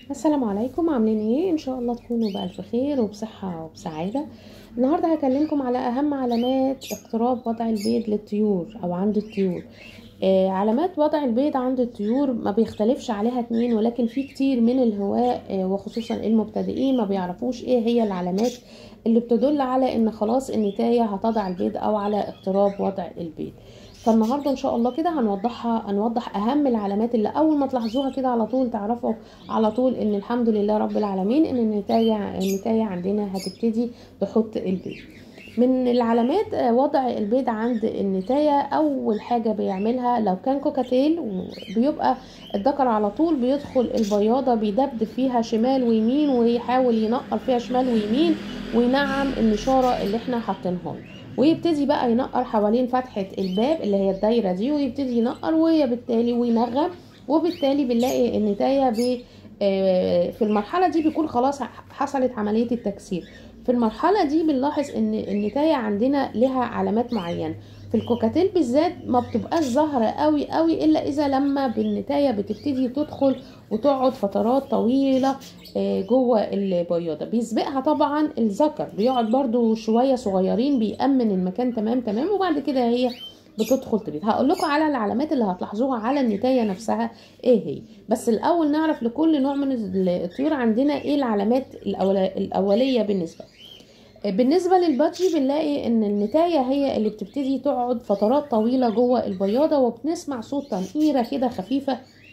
السلام عليكم عاملين ايه ان شاء الله تكونوا بألف خير وبصحة وبسعادة النهاردة هكلمكم على اهم علامات اقتراب وضع البيض للطيور او عند الطيور آه علامات وضع البيض عند الطيور ما بيختلفش عليها اتنين ولكن في كتير من الهواة آه وخصوصا المبتدئين ما بيعرفوش ايه هي العلامات اللي بتدل على ان خلاص النتاية هتضع البيض او على اقتراب وضع البيض فالنهارده ان شاء الله كده هنوضحها هنوضح اهم العلامات اللي اول ما تلاحظوها كده على طول تعرفوا على طول ان الحمد لله رب العالمين ان النتاية النتاية عندنا هتبتدي تحط البيض من العلامات وضع البيض عند النتاية اول حاجة بيعملها لو كان كوكاتيل بيبقى الذكر على طول بيدخل البياضة بيدبدب فيها شمال ويمين ويحاول ينقر فيها شمال ويمين وينعم النشارة اللي احنا حاطينها له ويبتدي بقى ينقر حوالين فتحة الباب اللي هي الدايرة دي ويبتدي ينقر وبالتالي وينغم وبالتالي بنلاقي النتاية بي في المرحلة دي بيكون خلاص حصلت عملية التكسير في المرحلة دي بنلاحظ ان النتاية عندنا لها علامات معينة في الكوكاتيل بالذات ما بتبقاش ظاهرة قوي قوي الا اذا لما بالنتاية بتبتدي تدخل وتقعد فترات طويلة جوه البياضة بيسبقها طبعا الذكر بيقعد برضو شوية صغيرين بيأمن المكان تمام تمام وبعد كده هي بتدخل تبيض هقول لكم على العلامات اللي هتلاحظوها على النتاية نفسها ايه هي بس الاول نعرف لكل نوع من الطيور عندنا ايه العلامات الاولية بالنسبة بالنسبة للبادجي بنلاقي ان النتاية هي اللي بتبتدي تقعد فترات طويلة جوه البياضة وبنسمع صوت تنقيرة كده خفيفة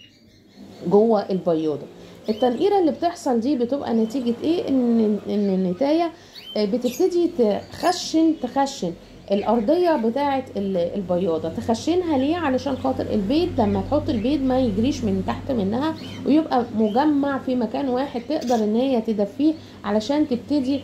جوه البياضة التنقيرة اللي بتحصل دي بتبقى نتيجة ايه ان ان النتاية بتبتدي تخشن تخشن الارضيه بتاعه البياضه تخشنها ليه علشان خاطر البيض لما تحط البيض ما يجريش من تحت منها ويبقى مجمع في مكان واحد تقدر ان هي تدفيه علشان تبتدي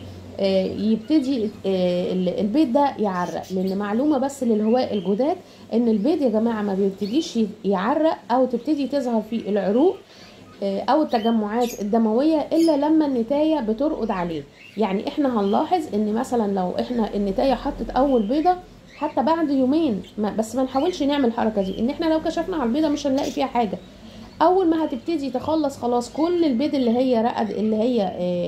يبتدي البيض ده يعرق لان معلومه بس للهواء الجداد ان البيض يا جماعه ما بيبتديش يعرق او تبتدي تظهر فيه العروق او التجمعات الدمويه الا لما النتايه بترقد عليه يعني احنا هنلاحظ ان مثلا لو احنا النتايه حطت اول بيضه حتى بعد يومين ما بس ما نحاولش نعمل الحركه دي ان احنا لو كشفنا على البيضه مش هنلاقي فيها حاجه اول ما هتبتدي تخلص خلاص كل البيض اللي هي رقد اللي هي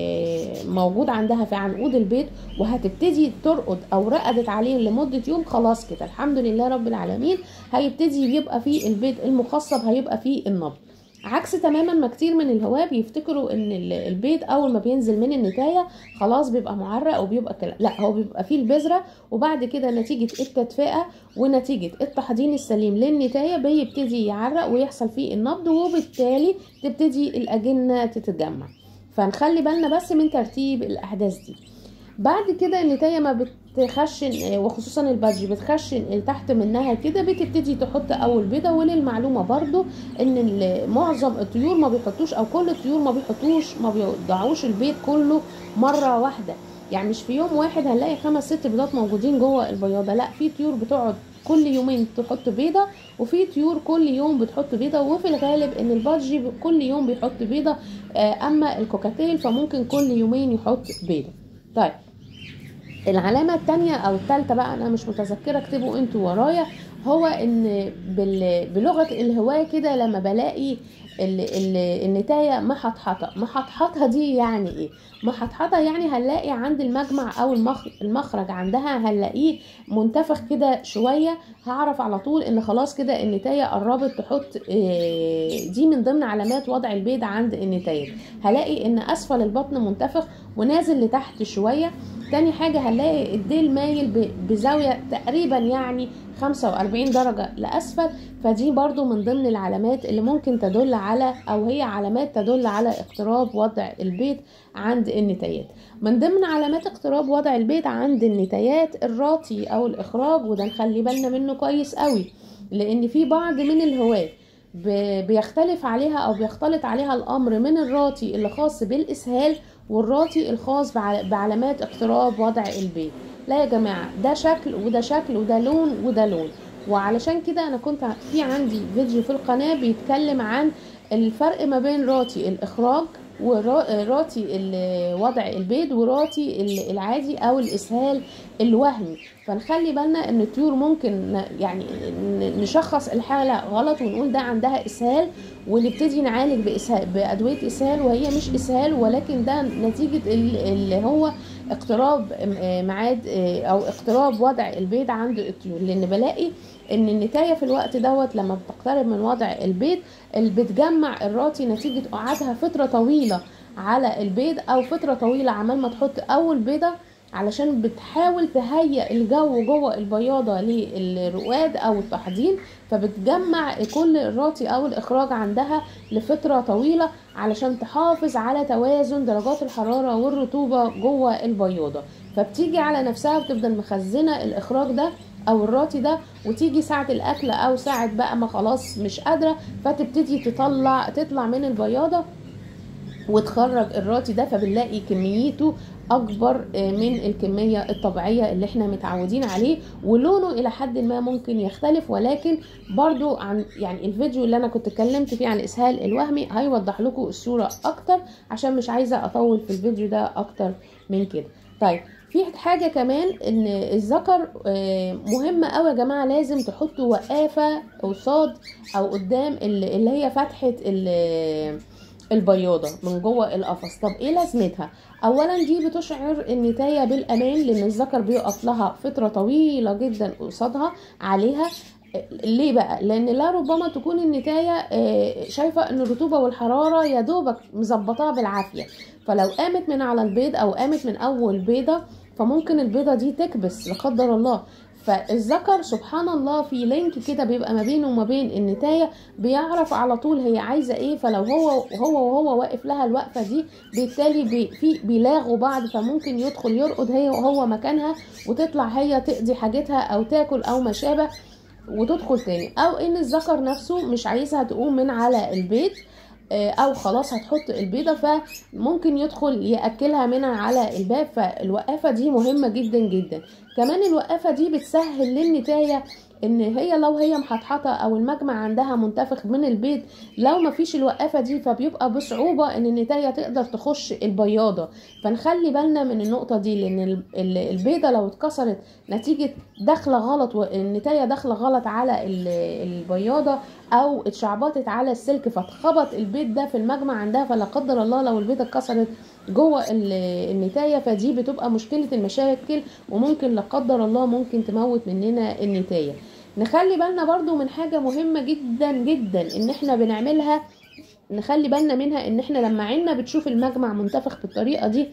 موجود عندها في عنقود البيض وهتبتدي ترقد او رقدت عليه لمده يوم خلاص كده الحمد لله رب العالمين هيبتدي يبقى فيه البيض المخصب هيبقى فيه النبض عكس تماما ما كتير من الهواة بيفتكروا ان البيض اول ما بينزل من النتاية خلاص بيبقى معرق وبيبقى كلا لا هو بيبقى فيه البذرة وبعد كده نتيجة التدفئة ونتيجة التحضين السليم للنتاية بيبتدي يعرق ويحصل فيه النبض وبالتالي تبتدي الاجنة تتجمع فنخلي بالنا بس من ترتيب الاحداث دي بعد كده النتاية ما بتخشن وخصوصا البادجي بتخشن تحت منها كده بتبتدي تحط اول بيضه وللمعلومه برضو ان معظم الطيور ما بيحطوش او كل الطيور ما بيحطوش ما بيضعوش البيض كله مره واحده يعني مش في يوم واحد هنلاقي خمس ست بيضات موجودين جوه البياضه لا في طيور بتقعد كل يومين تحط بيضه وفي طيور كل يوم بتحط بيضه وفي الغالب ان البادجي كل يوم بيحط بيضه اما الكوكاتيل فممكن كل يومين يحط بيضه طيب العلامة التانية او التالتة بقى انا مش متذكرة اكتبوا انتوا ورايا هو ان بلغة الهواة كده لما بلاقي ال ال النتاية محطحطة محطحطة دي يعني ايه محطحطة يعني هنلاقي عند المجمع او المخرج عندها هنلاقيه منتفخ كده شوية هعرف على طول ان خلاص كده النتاية قربت تحط دي من ضمن علامات وضع البيض عند النتاية هلاقي ان اسفل البطن منتفخ ونازل لتحت شوية تاني حاجة هنلاقي الديل مايل بزاوية تقريبا يعني 45 درجة لأسفل فدي برضو من ضمن العلامات اللي ممكن تدل على أو هي علامات تدل على اقتراب وضع البيض عند النتايات من ضمن علامات اقتراب وضع البيض عند النتايات الراطي أو الإخراج وده نخلي بالنا منه كويس قوي لأن في بعض من الهواة بيختلف عليها او بيختلط عليها الامر من الراطي اللي خاص بالاسهال والراطي الخاص بعلامات اقتراب وضع البيض لا يا جماعه ده شكل وده شكل وده لون وده لون وعلشان كده انا كنت في عندي فيديو في القناه بيتكلم عن الفرق ما بين راطي الاخراج وراتي وضع البيض وراتي العادي او الاسهال الوهمي فنخلي بالنا ان الطيور ممكن ن- يعني ن- نشخص الحاله غلط ونقول ده عندها اسهال ونبتدي نعالج بإسهال بادويه اسهال وهي مش اسهال ولكن ده نتيجه ال- اللي هو اقتراب آه، ميعاد آه، او اقتراب وضع البيض عند الطيور لان بلاقي ان النتايه في الوقت دوت لما بتقترب من وضع البيض اللي بتجمع الراتي نتيجه قعدها فتره طويله على البيض او فتره طويله عمال ما تحط اول بيضه علشان بتحاول تهيئ الجو جوه البياضه للرواد او التحضير فبتجمع كل الراتي او الاخراج عندها لفتره طويله علشان تحافظ على توازن درجات الحراره والرطوبه جوه البياضه فبتيجي على نفسها وتفضل مخزنه الاخراج ده او الراتي ده وتيجي ساعه الاكل او ساعه بقى ما خلاص مش قادره فتبتدي تطلع تطلع من البياضه وتخرج الراتي ده فبنلاقي كميته اكبر من الكميه الطبيعيه اللي احنا متعودين عليه ولونه الى حد ما ممكن يختلف ولكن برضو عن يعني الفيديو اللي انا كنت اتكلمت فيه عن الاسهال الوهمي هيوضح لكم الصوره اكتر عشان مش عايزه اطول في الفيديو ده اكتر من كده طيب في حاجة كمان ان الذكر آه، مهم قوي يا جماعة لازم تحطوا وقافة قصاد او قدام اللي اللي هي فتحة ال- البياضة من جوه القفص طب ايه لازمتها اولا دي بتشعر النتاية بالامان لان الذكر بيقف لها فترة طويلة جدا قصادها عليها ليه بقى لان لا ربما تكون النتاية آه، شايفة ان الرطوبة والحرارة يا دوبك مظبطاها بالعافية فلو قامت من على البيض او قامت من اول بيضة فممكن البيضة دي تكبس لا قدر الله فالذكر سبحان الله في لينك كده بيبقى ما بينه وما بين النتاية بيعرف على طول هي عايزة ايه فلو هو هو وهو واقف لها الوقفة دي بالتالي بي في بيلاغوا بعض فممكن يدخل يرقد هي وهو مكانها وتطلع هي تقضي حاجتها او تاكل او ما شابه وتدخل تاني او ان الذكر نفسه مش عايزها تقوم من على البيت آه، او خلاص هتحط البيضه فممكن يدخل ياكلها منها على الباب فالوقافه دي مهمه جدا جدا كمان الوقافه دي بتسهل للنتايه ان هي لو هي محطحطه او المجمع عندها منتفخ من البيض لو ما فيش الوقافه دي فبيبقى بصعوبه ان النتايه تقدر تخش البياضه فنخلي بالنا من النقطه دي لان ال- ال- البيضه لو اتكسرت نتيجه داخله غلط والنتايه داخله غلط على ال- البياضه او اتشعبطت على السلك فاتخبط البيض ده في المجمع عندها فلا قدر الله لو البيضه اتكسرت جوه ال- النتايه فدي بتبقى مشكله المشاكل وممكن لا قدر الله ممكن تموت مننا النتايه نخلي بالنا برضو من حاجه مهمه جدا جدا ان احنا بنعملها نخلي بالنا منها ان احنا لما عيننا بتشوف المجمع منتفخ بالطريقه دي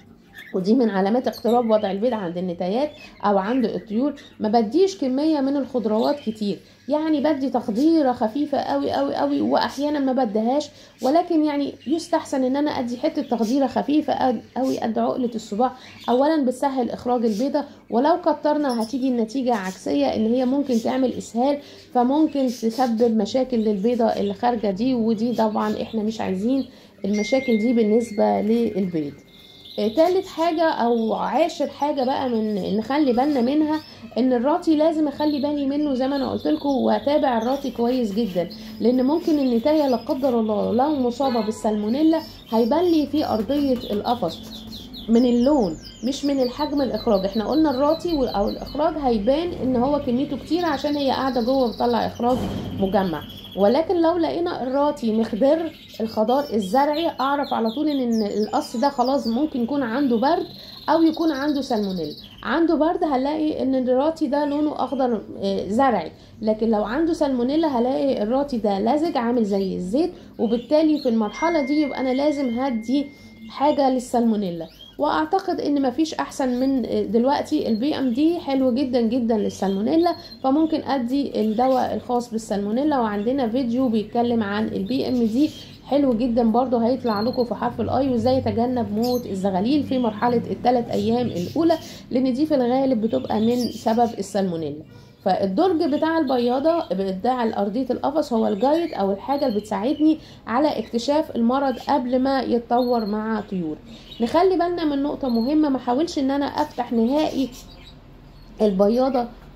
ودي من علامات اقتراب وضع البيض عند النتايات او عند الطيور ما بديش كميه من الخضروات كتير يعني بدي تخديره خفيفه قوي قوي قوي واحيانا ما بديهاش ولكن يعني يستحسن ان انا ادي حته تخديره خفيفه قوي قد عقله الصباع اولا بتسهل اخراج البيضه ولو كترنا هتيجي النتيجه عكسيه ان هي ممكن تعمل اسهال فممكن تسبب مشاكل للبيضه اللي خارجه دي ودي طبعا احنا مش عايزين المشاكل دي بالنسبه للبيض آه، تالت حاجة أو عاشر حاجة بقى من نخلي بالنا منها إن الراتي لازم أخلي بالي منه زي ما أنا قلت لكم وأتابع الراتي كويس جدا لأن ممكن النتاية لا قدر الله لو مصابة بالسالمونيلا هيبان لي في أرضية القفص من اللون مش من الحجم الاخراج احنا قلنا الراتي وال- او الاخراج هيبان ان هو كميته كتير عشان هي قاعده جوه بتطلع اخراج مجمع ولكن لو لقينا الراتي مخضر الخضار الزرعي اعرف على طول ان إن القص ده خلاص ممكن يكون عنده برد او يكون عنده سالمونيلا عنده برد هنلاقي ان الراتي ده لونه اخضر آه، زرعي لكن لو عنده سالمونيلا هلاقي الراتي ده لزج عامل زي الزيت وبالتالي في المرحله دي يبقى انا لازم هدي حاجه للسالمونيلا واعتقد ان مفيش احسن من دلوقتي البي ام دي حلو جدا جدا للسالمونيلا فممكن ادي الدواء الخاص بالسالمونيلا وعندنا فيديو بيتكلم عن البي ام دي حلو جدا برضو هيطلع لكم في حرف الاي وازاي يتجنب موت الزغاليل في مرحله الثلاث ايام الاولى لان دي في الغالب بتبقى من سبب السالمونيلا فالدرج بتاع البياضة بتاع أرضية القفص هو الجايد أو الحاجة اللي بتساعدني على اكتشاف المرض قبل ما يتطور مع طيور نخلي بالنا من نقطة مهمة ما حاولش ان انا افتح نهائي البياضة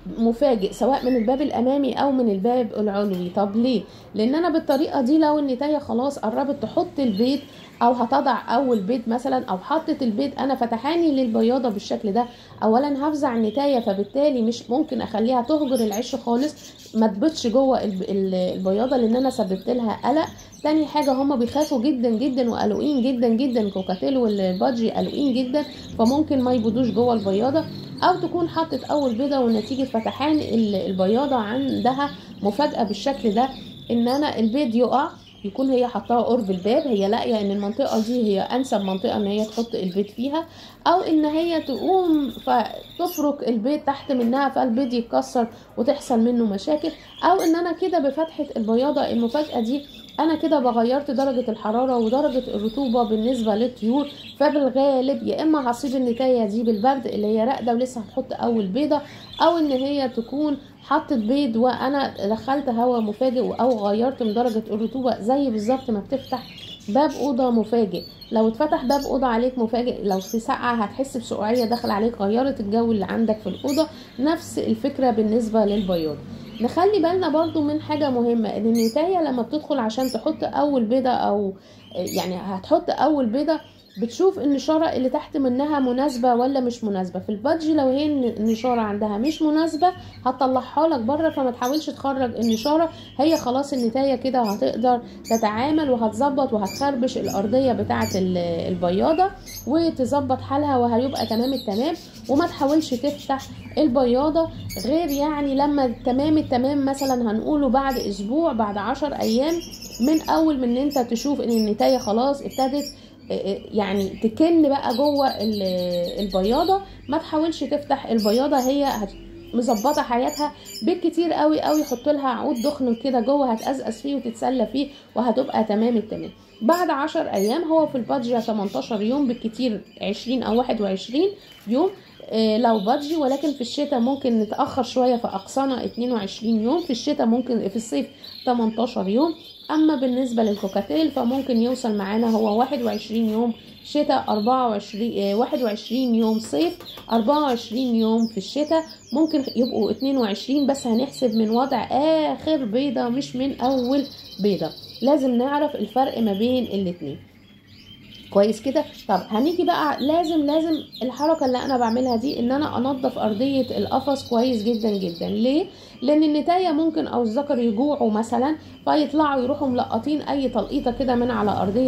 مفاجئ سواء من الباب الامامي او من الباب العلوي طب ليه لان انا بالطريقه دي لو النتايه خلاص قربت تحط البيض او هتضع اول بيض مثلا او حطت البيض انا فتحاني للبياضه بالشكل ده اولا هفزع النتايه فبالتالي مش ممكن اخليها تهجر العش خالص ما تبطش جوه البياضه لان انا سببت لها قلق تاني حاجه هما بيخافوا جدا جدا وقلقين جدا جدا كوكاتيل والبادجي قلقين جدا فممكن ما يبودوش جوه البياضه او تكون حطت اول بيضه ونتيجه فتحان البياضه عندها مفاجاه بالشكل ده ان انا البيض يقع يكون هي حطاها قرب الباب هي لاقيه ان المنطقه دي هي انسب منطقه ان هي تحط البيض فيها او ان هي تقوم فتفرك البيض تحت منها فالبيض يتكسر وتحصل منه مشاكل او ان انا كده بفتحه البياضه المفاجاه دي انا كده بغيرت درجة الحرارة ودرجة الرطوبة بالنسبة للطيور فبالغالب يا اما هصيب النتاية دي بالبرد اللي هي راقدة ولسه هتحط اول بيضة او ان هي تكون حطت بيض وانا دخلت هواء مفاجئ او غيرت من درجة الرطوبة زي بالظبط ما بتفتح باب اوضه مفاجئ لو اتفتح باب اوضه عليك مفاجئ لو في سقعه هتحس بسقوعيه داخل عليك غيرت الجو اللي عندك في الاوضه نفس الفكره بالنسبه للبياض نخلي بالنا برضو من حاجة مهمة ان النتاية لما بتدخل عشان تحط اول بيضة او يعني هتحط اول بيضة بتشوف النشارة اللي تحت منها مناسبة ولا مش مناسبة في البادج لو هي النشارة عندها مش مناسبة هتطلعها لك بره فما تحاولش تخرج النشارة هي خلاص النتاية كده هتقدر تتعامل وهتظبط وهتخربش الأرضية بتاعة البياضة وتظبط حالها وهيبقى تمام التمام وما تحاولش تفتح البياضة غير يعني لما تمام التمام مثلا هنقوله بعد أسبوع بعد عشر أيام من أول من انت تشوف ان النتاية خلاص ابتدت يعني تكن بقى جوه البياضه ما تحاولش تفتح البياضه هي مظبطه حياتها بالكتير قوي قوي حط لها عود دخن كده جوه هتقزقز فيه وتتسلى فيه وهتبقى تمام التمام بعد عشر ايام هو في البادجي 18 يوم بالكتير 20 او 21 يوم لو بادجي ولكن في الشتاء ممكن نتاخر شويه في اقصانا 22 يوم في الشتاء ممكن في الصيف 18 يوم اما بالنسبه للكوكاتيل فممكن يوصل معانا هو 21 يوم شتاء 24 21 يوم صيف 24 يوم في الشتاء ممكن يبقوا 22 بس هنحسب من وضع اخر بيضه مش من اول بيضه لازم نعرف الفرق ما بين الاتنين كويس كده طب هنيجي بقى لازم لازم الحركه اللي انا بعملها دي ان انا انضف ارضيه القفص كويس جدا جدا ليه لان النتايه ممكن او الذكر يجوعوا مثلا فيطلعوا يروحوا ملقطين اي تلقيطه كده من على ارضيه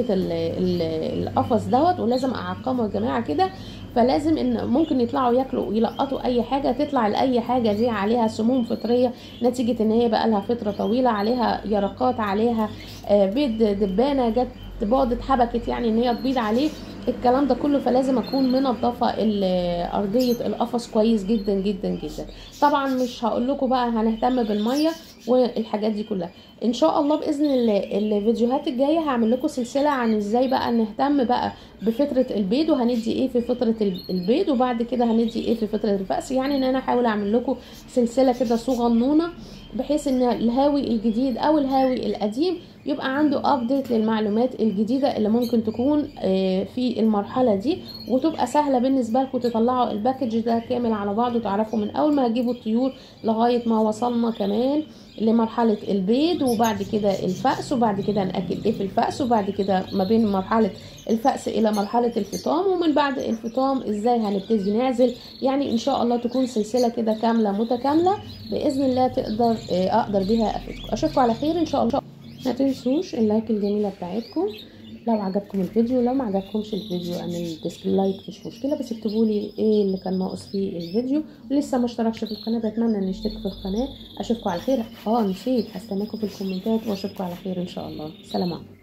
القفص دوت ولازم اعقمه يا جماعه كده فلازم ان ممكن يطلعوا ياكلوا يلقطوا اي حاجه تطلع لاي حاجه دي عليها سموم فطريه نتيجه ان هي بقى لها فتره طويله عليها يرقات عليها بيض دبانه جت باضت حبكت يعني ان هي تبيض عليه الكلام ده كله فلازم اكون منظفه ارضيه القفص كويس جدا جدا جدا طبعا مش هقول لكم بقى هنهتم بالميه والحاجات دي كلها ان شاء الله باذن الله الفيديوهات الجايه هعمل لكم سلسله عن ازاي بقى نهتم بقى بفتره البيض وهندي ايه في فتره البيض وبعد كده هندي ايه في فتره الفأس يعني ان انا احاول اعمل لكم سلسله كده صغنونه بحيث ان الهاوي الجديد او الهاوي القديم يبقى عنده ابديت للمعلومات الجديده اللي ممكن تكون في المرحله دي وتبقى سهله بالنسبه لكم تطلعوا الباكج ده كامل على بعضه تعرفوا من اول ما هتجيبوا الطيور لغايه ما وصلنا كمان لمرحلة البيض وبعد كده الفأس وبعد كده نأكد ايه في الفأس وبعد كده ما بين مرحلة الفأس إلى مرحلة الفطام ومن بعد الفطام ازاي هنبتدي نعزل يعني إن شاء الله تكون سلسلة كده كاملة متكاملة بإذن الله تقدر أقدر بيها أفيدكم أشوفكم على خير إن شاء الله ما تنسوش اللايك الجميلة بتاعتكم لو عجبكم الفيديو لو ما عجبكمش الفيديو اعمل ديسلايك مش مشكله بس اكتبوا لي ايه اللي كان ناقص في الفيديو ولسه ما اشتركش في القناه بتمنى ان يشترك في القناه اشوفكم على خير اه نسيت هستناكم في الكومنتات واشوفكم على خير ان شاء الله سلام عليكم